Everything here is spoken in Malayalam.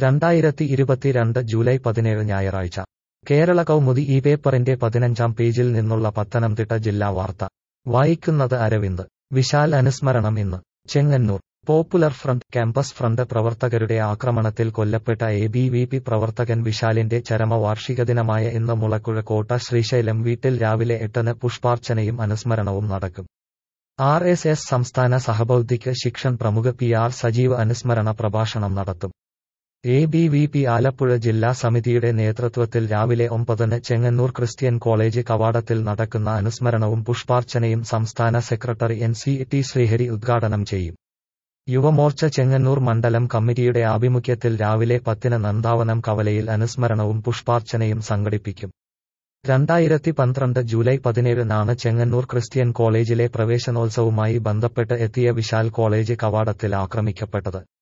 രണ്ടായിരത്തി ഇരുപത്തിരണ്ട് ജൂലൈ പതിനേഴ് ഞായറാഴ്ച കേരള കൗമുദി ഈ പേപ്പറിന്റെ പതിനഞ്ചാം പേജിൽ നിന്നുള്ള പത്തനംതിട്ട ജില്ലാ വാർത്ത വായിക്കുന്നത് അരവിന്ദ് വിശാൽ അനുസ്മരണം ഇന്ന് Chengannur popular front campus front പ്രവർത്തകരുടെ ആക്രമണത്തിൽ കൊല്ലപ്പെട്ട എ ബി വി പി പ്രവർത്തകൻ വിശാലിന്റെ ചരമവാർഷിക ദിനമായ ഇന്ന് മുളക്കുഴ കോട്ട ശ്രീശൈലം വീട്ടിൽ രാവിലെ എട്ടിന് പുഷ്പാർച്ചനയും അനുസ്മരണവും നടക്കും ആർ എസ് എസ് സംസ്ഥാന സഹബൗദ്ധിക ശിക്ഷൺ പ്രമുഖ പി ആർ സജീവ് അനുസ്മരണ പ്രഭാഷണം നടത്തും A B V P Alappuzha ജില്ലാ സമിതിയുടെ നേതൃത്വത്തിൽ രാവിലെ ഒമ്പതിന് ചെങ്ങന്നൂർ ക്രിസ്ത്യൻ കോളേജ് കവാടത്തിൽ നടക്കുന്ന അനുസ്മരണവും പുഷ്പാർച്ചനയും സംസ്ഥാന secretary N C T Sreehari ഉദ്ഘാടനം ചെയ്യും യുവമോർച്ച ചെങ്ങന്നൂർ മണ്ഡലം കമ്മിറ്റിയുടെ ആഭിമുഖ്യത്തിൽ രാവിലെ പത്തിന് നന്ദാവനം കവലയിൽ അനുസ്മരണവും പുഷ്പാർച്ചനയും സംഘടിപ്പിക്കും രണ്ടായിരത്തി പന്ത്രണ്ട് ജൂലൈ പതിനേഴിനാണ് ചെങ്ങന്നൂർ ക്രിസ്ത്യൻ കോളേജിലെ പ്രവേശനോത്സവവുമായി ബന്ധപ്പെട്ട് എത്തിയ വിശാൽ കോളേജ് കവാടത്തിൽ ആക്രമിക്കപ്പെട്ടത്